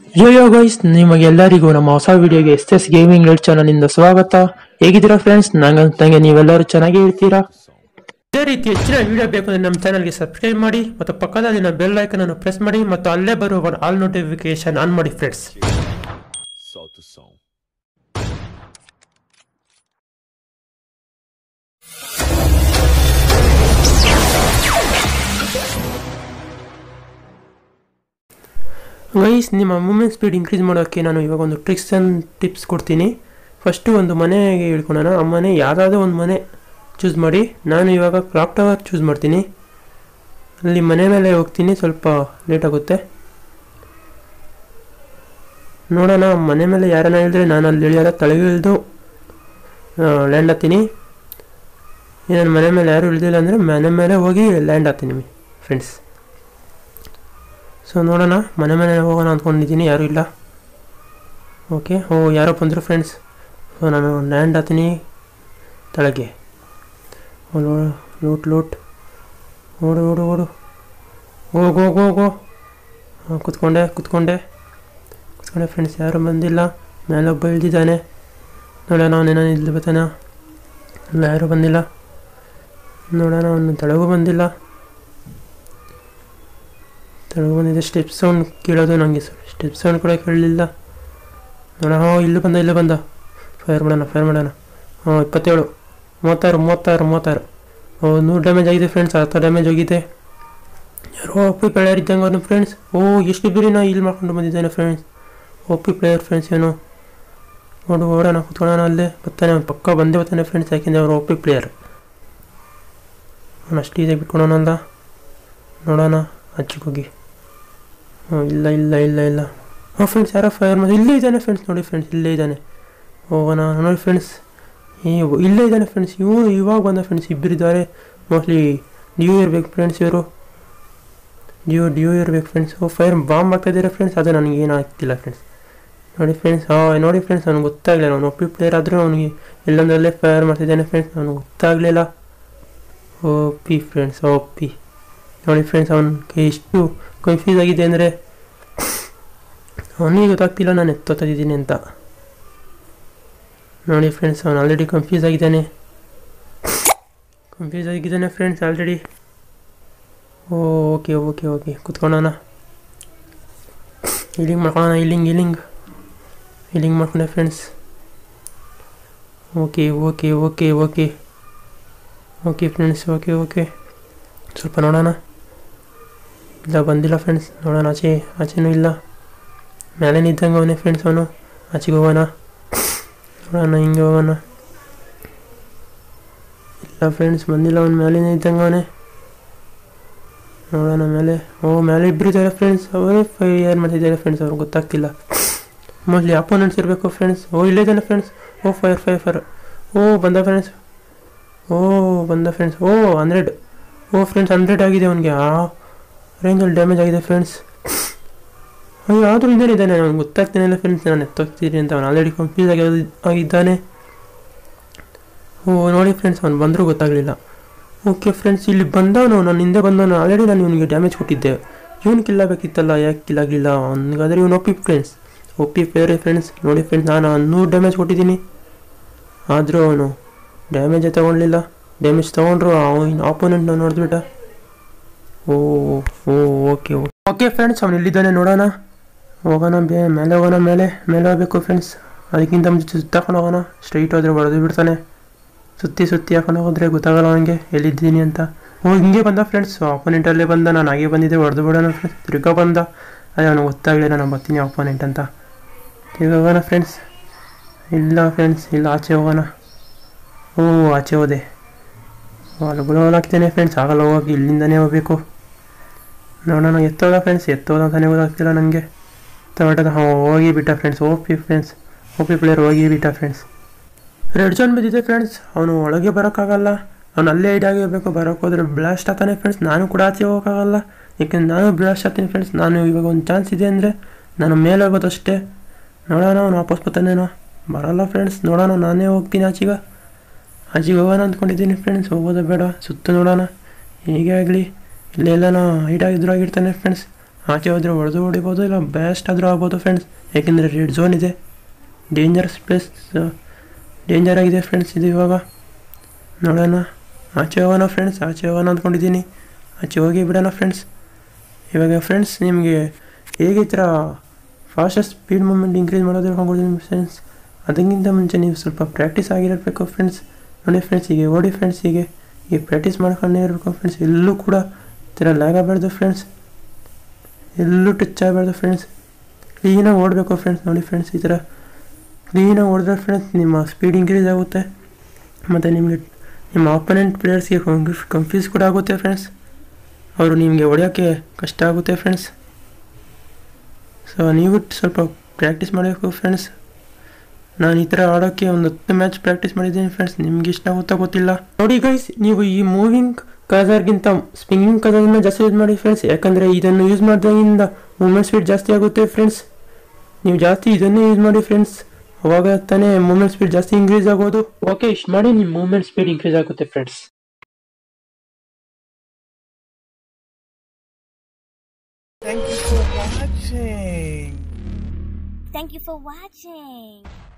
ಯೋ ಯೋ guys ನಿಮಗೆಲ್ಲರಿಗೂ ನಮ್ಮ ಹೊಸ ವಿಡಿಯೋಗೆ S S gaming red channel ಇಂದ ಸ್ವಾಗತ ಹೇಗಿದ್ದೀರಾ ಫ್ರೆಂಡ್ಸ್ ನಂಗಂತಂಗೆ ನೀವೆಲ್ಲರೂ ಚೆನ್ನಾಗಿ ಇರ್ತೀರಾ ಇದೇ ರೀತಿ ಹೆಚ್ಚಿನ ವಿಡಿಯೋ ಬೇಕು ಅಂದ್ರೆ ನಮ್ಮ ಚಾನಲ್ಗೆ ಸಬ್ಸ್ಕ್ರೈಬ್ ಮಾಡಿ ಮತ್ತು ಪಕ್ಕದಲ್ಲಿನ ಬೆಲ್ ಐಕನ್ ಅನ್ನು ಪ್ರೆಸ್ ಮಾಡಿ ಮತ್ತು ಅಲ್ಲೇ ಬರುವ ಆಲ್ ನೋಟಿಫಿಕೇಶನ್ ಆನ್ ಮಾಡಿ friends Solta o som. Guys ನಿಮ್ಮ ಮೂಮೆಂಟ್ ಸ್ಪೀಡ್ ಇನ್ಕ್ರೀಸ್ ಮಾಡೋಕ್ಕೆ ನಾನು ಇವಾಗ ಒಂದು ಟ್ರಿಕ್ಸ್ ಆ್ಯಂಡ್ ಟಿಪ್ಸ್ ಕೊಡ್ತೀನಿ ಫಸ್ಟು ಒಂದು ಮನೆಗೆ ಹೇಳ್ಕೊಳ್ಳೋಣ ಆ ಮನೆ ಯಾವುದಾದ್ರೂ ಒಂದು ಮನೆ ಚೂಸ್ ಮಾಡಿ ನಾನು ಇವಾಗ ಕ್ಲಾಕ್ ಟವರ್ ಚೂಸ್ ಮಾಡ್ತೀನಿ ಅಲ್ಲಿ ಮನೆ ಮೇಲೆ ಹೋಗ್ತೀನಿ ಸ್ವಲ್ಪ ಲೇಟ್ ಆಗುತ್ತೆ ನೋಡೋಣ ಮನೆ ಮೇಲೆ ಯಾರನ್ನ ಹೇಳಿದ್ರೆ ನಾನು ಅಲ್ಲಿ ಇಳಿಯೋಲ್ಲ ತಳಗೆ ಇಳಿದು ಲ್ಯಾಂಡ್ ಹತ್ತೀನಿ ನನ್ನ ಮನೆ ಮೇಲೆ ಯಾರು ಇಳಿದಿಲ್ಲ ಅಂದರೆ ಮನೆ ಮೇಲೆ ಹೋಗಿ ಲ್ಯಾಂಡ್ ಆಗ್ತೀನಿ ಫ್ರೆಂಡ್ಸ್ ಸೊ ನೋಡೋಣ ಮನೆ ಮನೆ ಹೋಗೋಣ ಅಂದ್ಕೊಂಡಿದ್ದೀನಿ ಯಾರೂ ಇಲ್ಲ ಓಕೆ ಓ ಯಾರೋ ಬಂದರು ಫ್ರೆಂಡ್ಸ್ ಸೊ ನಾನು ಲ್ಯಾಂಡ್ ಆಗ್ತೀನಿ ತಳಗೆ ಓ, ಲೋ- ಲೂಟ್ ಲೂಟ್ ಓಡು ಓಡು ಓಡು ಹೋಗು ಹೋಗು ಹೋಗು ಹಾಂ ಕುತ್ಕೊಂಡೆ ಕುತ್ಕೊಂಡೆ ಕುತ್ಕೊಂಡೆ ಫ್ರೆಂಡ್ಸ್ ಯಾರೂ ಬಂದಿಲ್ಲ ಮೇಲೆ ಒಬ್ಬ ಇಳ್ದಿದ್ದಾನೆ ನೋಡೋಣ ಅವನೇನೋ ಇಲ್ಲಿ ಬರ್ತಾನ ಇಲ್ಲ ಯಾರೂ ಬಂದಿಲ್ಲ ನೋಡೋಣ ಅವನು ತಳಗೂ ಬಂದಿಲ್ಲ ತೆಳಗೆ ಬಂದಿದೆ ಸ್ಟೆಪ್ ಸೌಂಡ್ ಕೇಳೋದು ನನಗೆ ಸ್ಟೆಪ್ ಸೌಂಡ್ ಕೂಡ ಕೇಳಲಿಲ್ಲ ನೋಡ ಹೋ ಇಲ್ಲಿ ಬಂದ ಇಲ್ಲಿ ಬಂದ ಫೈರ್ ಮಾಡೋಣ ಫೈರ್ ಮಾಡೋಣ ಹಾಂ ಇಪ್ಪತ್ತೇಳು ಮೂವತ್ತಾರು ಮೂವತ್ತಾರು ಮೂವತ್ತಾರು ಓ ನೂರು ಡ್ಯಾಮೇಜ್ ಆಗಿದೆ ಫ್ರೆಂಡ್ಸ್ ಹತ್ತು ಡ್ಯಾಮೇಜ್ ಹೋಗಿದೆ ಯಾರೋ ಒಪ್ಪಿ ಪ್ಲೇಯರ್ ಇದ್ದಂಗೆ ಅವನು ಫ್ರೆಂಡ್ಸ್ ಓ ಎಷ್ಟು ಬಿರಿ ನಾ ಇಲ್ಲಿ ಮಾಡ್ಕೊಂಡು ಬಂದಿದ್ದಾನೆ ಫ್ರೆಂಡ್ಸ್ ಒಪ್ಪಿ ಪ್ಲೇಯರ್ ಫ್ರೆಂಡ್ಸ್ ಏನು ನೋಡು ಓಡೋಣ ಕುತ್ಕೊಳ್ಳೋಣ ಅಲ್ಲೇ ಬರ್ತಾನೆ ಅವ್ನು ಪಕ್ಕ ಬಂದೇ ಬರ್ತಾನೆ ಫ್ರೆಂಡ್ಸ್ ಯಾಕೆಂದರೆ ಅವರು ಒಪ್ಪಿ ಪ್ಲೇಯರ್ ಅವನು ಅಷ್ಟು ಈಸಿಯಾಗಿ ಬಿಟ್ಕೊಳೋಣ ಅಲ್ಲ ನೋಡೋಣ ಹಚ್ಚಿಗೆ ಹೋಗಿ ಹ್ಞೂ ಇಲ್ಲ ಇಲ್ಲ ಇಲ್ಲ ಇಲ್ಲ ಹಾಂ ಫ್ರೆಂಡ್ಸ್ ಯಾರೋ ಫೈರ್ ಮಾಡಿ ಇಲ್ಲೇ ಇದ್ದಾನೆ ಫ್ರೆಂಡ್ಸ್ ನೋಡಿ ಫ್ರೆಂಡ್ಸ್ ಇಲ್ಲೇ ಇದ್ದಾನೆ ಹೋಗೋಣ ನೋಡಿ ಫ್ರೆಂಡ್ಸ್ ಈ ಇಲ್ಲೇ ಇದ್ದಾನೆ ಫ್ರೆಂಡ್ಸ್ ಇವನು ಇವಾಗ ಬಂದ ಫ್ರೆಂಡ್ಸ್ ಇಬ್ಬರಿದ್ದಾರೆ ಮೋಸ್ಟ್ಲಿ ಡ್ಯೂ ಇರ್ಬೇಕು ಫ್ರೆಂಡ್ಸ್ ಇವರು ಡ್ಯೂ ಡ್ಯೂ ಇರ್ಬೇಕು ಫ್ರೆಂಡ್ಸ್ ಓ ಫೈರ್ ಬಾಂಬ್ ಮಾಡ್ತಾಯಿದ್ದಾರೆ ಫ್ರೆಂಡ್ಸ್ ಅದು ನನಗೆ ಏನು ಆಗ್ತಿಲ್ಲ ಫ್ರೆಂಡ್ಸ್ ನೋಡಿ ಫ್ರೆಂಡ್ಸ್ ಹಾಂ ನೋಡಿ ಫ್ರೆಂಡ್ಸ್ ಅವ್ನಿಗೆ ಗೊತ್ತಾಗಲಿಲ್ಲ ಅವನು ಒಪ್ಪಿ ಪ್ಲೇಯರ್ ಆದರೂ ಅವನಿಗೆ ಎಲ್ಲೊಂದರಲ್ಲೇ ಫೈರ್ ಮಾಡ್ತಿದ್ದಾನೆ ಫ್ರೆಂಡ್ಸ್ ಅವನಿಗೆ ಗೊತ್ತಾಗಲಿಲ್ಲ O P friends O P ನೋಡಿ ಫ್ರೆಂಡ್ಸ್ ಅವನಿಗೆ ಎಷ್ಟು ಕನ್ಫ್ಯೂಸ್ ಆಗಿದೆ ಅಂದರೆ ಅವನಿಗೆ ಗೊತ್ತಾಗ್ತಿಲ್ಲ ನಾನು ಎತ್ತೋತಿದ್ದೀನಿ ಅಂತ ನೋಡಿ ಫ್ರೆಂಡ್ಸ್ ಅವನು ಆಲ್ರೆಡಿ ಕನ್ಫ್ಯೂಸ್ ಆಗಿದ್ದಾನೆ ಕನ್ಫ್ಯೂಸ್ ಆಗಿದ್ದಾನೆ friends already okay okay okay ಕುತ್ಕೊಳ್ಳೋಣ ಇಲಿಂಗ್ ಮಾಡ್ಕೊಳ್ಳೋಣ ಇಲ್ಲಿಂಗ್ ಇಲ್ಲಿಂಗ್ ಇಲ್ಲಿಂಗ್ ಮಾಡ್ಕೊಂಡೆ friends okay okay okay okay okay friends okay okay ಸ್ವಲ್ಪ ನೋಡೋಣ ಇಲ್ಲ ಬಂದಿಲ್ಲ ಫ್ರೆಂಡ್ಸ್ ನೋಡೋಣ ಆಚೆ ಆಚೆನೂ ಇಲ್ಲ ಮೇಲೆ ನಿಂತಂಗೆ ಅವನೇ ಫ್ರೆಂಡ್ಸ್ ಅವನು ಆಚೆಗೆ ಹೋಗೋಣ ನೋಡೋಣ ಹಿಂಗೆ ಹೋಗೋಣ ಇಲ್ಲ ಫ್ರೆಂಡ್ಸ್ ಬಂದಿಲ್ಲ ಅವನು ಮೇಲೆ ನಿಂತಂಗೆ ಅವನೇ ನೋಡೋಣ ಮೇಲೆ ಓ ಮೇಲೆ ಇಬ್ಬರು ಇದ್ದಾರೆ ಫ್ರೆಂಡ್ಸ್ ಅವರೇ ಫೈರ್ ಮಾಡ್ತಿದ್ದಾರೆ ಫ್ರೆಂಡ್ಸ್ ಅವ್ರಿಗೆ ಗೊತ್ತಾಗ್ತಿಲ್ಲ ಮೋಸ್ಟ್ಲಿ ಅಪೋನೆಂಟ್ಸ್ ಇರಬೇಕು ಫ್ರೆಂಡ್ಸ್ ಓ ಇಲ್ಲೇ ಇದ್ದಾನೆ ಫ್ರೆಂಡ್ಸ್ ಓ ಫೈರ್ ಫೈರ್ ಫೈರ್ ಓ ಬಂದ ಫ್ರೆಂಡ್ಸ್ ಓ ಬಂದ ಫ್ರೆಂಡ್ಸ್ ಓ ಹಂಡ್ರೆಡ್ ಓ ಫ್ರೆಂಡ್ಸ್ ಹಂಡ್ರೆಡ್ ಆಗಿದೆ ಅವನಿಗೆ ಆ ರೇಂಜಲ್ಲಿ ಡ್ಯಾಮೇಜ್ ಆಗಿದೆ ಫ್ರೆಂಡ್ಸ್ ಅಯ್ಯೋ ಆದರೂ ಇದ್ದಾನೆ ಇದ್ದಾನೆ ಅವ್ನಿಗೆ ಗೊತ್ತಾಗ್ತಾನೆ ಫ್ರೆಂಡ್ಸ್ ನಾನು ಎತ್ತೋಗ್ತೀನಿ ಅಂತ ಅವನು ಆಲ್ರೆಡಿ ಕನ್ಫ್ಯೂಸ್ ಆಗಿ ಆಗಿದ್ದಾನೆ ಓ ನೋಡಿ ಫ್ರೆಂಡ್ಸ್ ಅವ್ನು ಬಂದರೂ ಗೊತ್ತಾಗಲಿಲ್ಲ ಓಕೆ ಫ್ರೆಂಡ್ಸ್ ಇಲ್ಲಿ ಬಂದವನು ನನ್ನ ಹಿಂದೆ ಬಂದವನು ಆಲ್ರೆಡಿ ನಾನು ಇವನಿಗೆ ಡ್ಯಾಮೇಜ್ ಕೊಟ್ಟಿದ್ದೆ ಇವನು ಕಿಲ್ಲಾಗಬೇಕಿತ್ತಲ್ಲ ಯಾಕೆ ಕಿಲ್ಲಾಗಲಿಲ್ಲ ಅವನಿಗಾದರೆ ಇವನು ಒಪ್ಪಿ ಫ್ರೆಂಡ್ಸ್ ಒಪ್ಪಿ ಬೇರೆ ಫ್ರೆಂಡ್ಸ್ ನೋಡಿ ಫ್ರೆಂಡ್ಸ್ ನಾನು ನೂರು ಡ್ಯಾಮೇಜ್ ಕೊಟ್ಟಿದ್ದೀನಿ ಆದರೂ ಅವನು ಡ್ಯಾಮೇಜೇ ತೊಗೊಳ್ಲಿಲ್ಲ ಡ್ಯಾಮೇಜ್ ತೊಗೊಂಡ್ರು ಅವನ ಆಪೋನೆಂಟ್ನ ನೋಡಿದ್ಬಿಟ್ಟ ಓ ಓ ಓಕೆ ಓಕೆ ಓಕೆ ಫ್ರೆಂಡ್ಸ್ ಅವನು ಎಲ್ಲಿದ್ದಾನೆ ನೋಡೋಣ ಹೋಗೋಣ ಬೇ ಮೇಲೆ ಹೋಗೋಣ ಮೇಲೆ ಮೇಲೆ ಹೋಗ್ಬೇಕು ಫ್ರೆಂಡ್ಸ್ ಅದಕ್ಕಿಂತ ಮುಂಚೆ ಸುತ್ತಾಕೊಂಡು ಹೋಗೋಣ ಸ್ಟ್ರೈಟ್ ಹೋದ್ರೆ ಹೊಡೆದು ಬಿಡ್ತಾನೆ ಸುತ್ತಿ ಸುತ್ತಿ ಹಾಕೊಂಡು ಹೋದ್ರೆ ಗೊತ್ತಾಗಲ್ಲ ಅವನಿಗೆ ಎಲ್ಲಿದ್ದೀನಿ ಅಂತ ಓ ಹಿಂಗೆ ಬಂದ ಫ್ರೆಂಡ್ಸ್ ಆಪೋನೆಂಟಲ್ಲೇ ಬಂದ ನಾನು ಹಾಗೆ ಬಂದಿದ್ದೆ ಹೊಡೆದು ಬಿಡೋಣ ಫ್ರೆಂಡ್ಸ್ ತಿರ್ಗಾ ಬಂದ ಅದೇ ಅವನಿಗೆ ಗೊತ್ತಾಗಲಿಲ್ಲ ನಾನು ಬರ್ತೀನಿ ಆಪೋನೆಂಟ್ ಅಂತ ತಿರ್ಗಾ ಹೋಗೋಣ ಫ್ರೆಂಡ್ಸ್ ಇಲ್ಲ ಫ್ರೆಂಡ್ಸ್ ಇಲ್ಲ ಆಚೆ ಹೋಗೋಣ ಓ ಆಚೆ ಹೋದೆ ಅಲ್ಲಿ ಹಾಕ್ತೇನೆ ಫ್ರೆಂಡ್ಸ್ ಆಗಲ್ಲ ಹೋಗಿ ಇಲ್ಲಿಂದನೇ ಹೋಗ್ಬೇಕು ನೋಡೋಣ ಎತ್ತೋದ ಫ್ರೆಂಡ್ಸ್ ಎತ್ತೋದ ಅಂತಾನೆ ಗೊತ್ತಾಗ್ತಿಲ್ಲ ನನಗೆ ತಗೊಟ್ಟದ ಹಾಂ ಹೋಗಿ ಬಿಟ್ಟ friends OP friends OP player ಹೋಗಿ ಬಿಟ್ಟ ಫ್ರೆಂಡ್ಸ್ ರೆಡ್ ಜೋನ್ ಬಿದ್ದಿದೆ ಫ್ರೆಂಡ್ಸ್ ಅವನು ಒಳಗೆ ಬರೋಕ್ಕಾಗಲ್ಲ ಅವನು ಅಲ್ಲೇ ಇಡಾಗಿರ್ಬೇಕು ಬರೋಕ್ಕೆ ಹೋದ್ರೆ ಬ್ಲಾಸ್ಟ್ ಆಗ್ತಾನೆ ಫ್ರೆಂಡ್ಸ್ ನಾನು ಕೂಡ ಆಚೆ ಹೋಗೋಕ್ಕಾಗಲ್ಲ ಯಾಕೆಂದ್ರೆ ನಾನು ಬ್ಲಾಸ್ಟ್ ಆಗ್ತೀನಿ ಫ್ರೆಂಡ್ಸ್ ನಾನು ಇವಾಗ ಒಂದು ಚಾನ್ಸ್ ಇದೆ ಅಂದರೆ ನಾನು ಮೇಲೆ ಹೋಗೋದಷ್ಟೇ ನೋಡೋಣ ಅವನು ವಾಪಸ್ ಬರ್ತಾನೇನೋ ಬರಲ್ಲ ಫ್ರೆಂಡ್ಸ್ ನೋಡೋಣ ನಾನೇ ಹೋಗ್ತೀನಿ ಆಚೆಗೆ ಆಚೆಗೆ ಹೋಗೋಣ ಅಂದ್ಕೊಂಡಿದ್ದೀನಿ ಫ್ರೆಂಡ್ಸ್ ಹೋಗೋದು ಬೇಡ ಸುತ್ತ ನೋಡೋಣ ಹೀಗೆ ಆಗಲಿ ಇಲ್ಲೆಲ್ಲನೋ ಹೈಟಾಗಿದ್ರು ಆಗಿರ್ತಾನೆ ಫ್ರೆಂಡ್ಸ್ ಆಚೆ ಹೋದರೆ ಹೊಡೆದು ಹೊಡಿಬೋದು ಇಲ್ಲ ಬೆಸ್ಟ್ ಆದರೂ ಆಗ್ಬೋದು ಫ್ರೆಂಡ್ಸ್ ಯಾಕೆಂದರೆ ರೆಡ್ ಝೋನ್ ಇದೆ ಡೇಂಜರಸ್ ಪ್ಲೇಸ್ ಡೇಂಜರ್ ಆಗಿದೆ ಫ್ರೆಂಡ್ಸ್ ಇದು ಇವಾಗ ನೋಡೋಣ ಆಚೆ ಹೋಗೋಣ ಫ್ರೆಂಡ್ಸ್ ಆಚೆ ಹೋಗೋಣ ಅಂದ್ಕೊಂಡಿದ್ದೀನಿ ಆಚೆ ಹೋಗಿ ಬಿಡೋಣ ಫ್ರೆಂಡ್ಸ್ ಇವಾಗ ಫ್ರೆಂಡ್ಸ್ ನಿಮಗೆ ಹೇಗೆ ಈ ಥರ ಫಾಸ್ಟೆಸ್ಟ್ ಸ್ಪೀಡ್ ಮೂಮೆಂಟ್ ಇನ್ಕ್ರೀಸ್ ಮಾಡೋದು ಹೇಳ್ಕೊಂಡಿದ್ದೀನಿ ಫ್ರೆಂಡ್ಸ್ ಅದಕ್ಕಿಂತ ಮುಂಚೆ ನೀವು ಸ್ವಲ್ಪ ಪ್ರಾಕ್ಟೀಸ್ ಆಗಿರಬೇಕು ಫ್ರೆಂಡ್ಸ್ ನೋಡಿ ಫ್ರೆಂಡ್ಸ್ ಹೀಗೆ ಓಡಿ ಫ್ರೆಂಡ್ಸ್ ಹೀಗೆ ಹೀಗೆ ಪ್ರಾಕ್ಟೀಸ್ ಮಾಡ್ಕೊಂಡೇ ಇರಬೇಕು ಫ್ರೆಂಡ್ಸ್ ಎಲ್ಲೂ ಕೂಡ ಈ ಥರ ಲ್ಯಾಗ್ ಆಗಬಾರ್ದು ಫ್ರೆಂಡ್ಸ್ ಎಲ್ಲೂ ಟಚ್ ಆಗಬಾರ್ದು ಫ್ರೆಂಡ್ಸ್ ಕ್ಲೀನಾಗಿ ಓಡಬೇಕು ಫ್ರೆಂಡ್ಸ್ ನೋಡಿ ಫ್ರೆಂಡ್ಸ್ ಈ ಥರ ಕ್ಲೀನಾಗಿ ಓಡಿದ್ರೆ ಫ್ರೆಂಡ್ಸ್ ನಿಮ್ಮ ಸ್ಪೀಡ್ ಇನ್ಕ್ರೀಸ್ ಆಗುತ್ತೆ ಮತ್ತು ನಿಮಗೆ ನಿಮ್ಮ ಆಪೋನೆಂಟ್ ಪ್ಲೇಯರ್ಸ್ಗೆ ಕನ್ಫ್ಯೂಸ್ ಕೂಡ ಆಗುತ್ತೆ ಫ್ರೆಂಡ್ಸ್ ಅವರು ನಿಮಗೆ ಹೊಡೆಯೋಕ್ಕೆ ಕಷ್ಟ ಆಗುತ್ತೆ ಫ್ರೆಂಡ್ಸ್ ಸೊ ನೀವು ಸ್ವಲ್ಪ ಪ್ರಾಕ್ಟೀಸ್ ಮಾಡಬೇಕು ಫ್ರೆಂಡ್ಸ್ ನಾನು ಈ ಥರ ಆಡೋಕ್ಕೆ ಒಂದು ಹತ್ತು ಮ್ಯಾಚ್ ಪ್ರಾಕ್ಟೀಸ್ ಮಾಡಿದ್ದೀನಿ ಫ್ರೆಂಡ್ಸ್ ನಿಮ್ಗೆ ಇಷ್ಟ ಆಗುತ್ತಾ ಗೊತ್ತಿಲ್ಲ ನೋಡಿ ಗೈಸ್ ನೀವು ಈ ಮೂವಿಂಗ್ ಕಲರ್ಗಿಂತ ಸ್ಪಿಂಗಿಂಗ್ ಕಲರ್ನ ಜಾಸ್ತಿ ಯೂಸ್ ಮಾಡಿ ಫ್ರೆಂಡ್ಸ್ ಯಾಕಂದರೆ ಇದನ್ನು ಯೂಸ್ ಮಾಡಿದಾಗಿಂದ ಮೂಮೆಂಟ್ ಸ್ಪೀಡ್ ಜಾಸ್ತಿ ಆಗುತ್ತೆ ಫ್ರೆಂಡ್ಸ್ ನೀವು ಜಾಸ್ತಿ ಇದನ್ನೇ ಯೂಸ್ ಮಾಡಿ ಫ್ರೆಂಡ್ಸ್ ಅವಾಗ ತಾನೇ ಮೂಮೆಂಟ್ ಸ್ಪೀಡ್ ಜಾಸ್ತಿ ಇನ್ಕ್ರೀಸ್ ಆಗೋದು ಓಕೆ ಇಷ್ಟು ಮಾಡಿ ನಿಮ್ಮ ಮೂಮೆಂಟ್ ಸ್ಪೀಡ್ ಇನ್ಕ್ರೀಸ್ ಆಗುತ್ತೆ ಫ್ರೆಂಡ್ಸ್ Thank you for watching. Thank you for watching.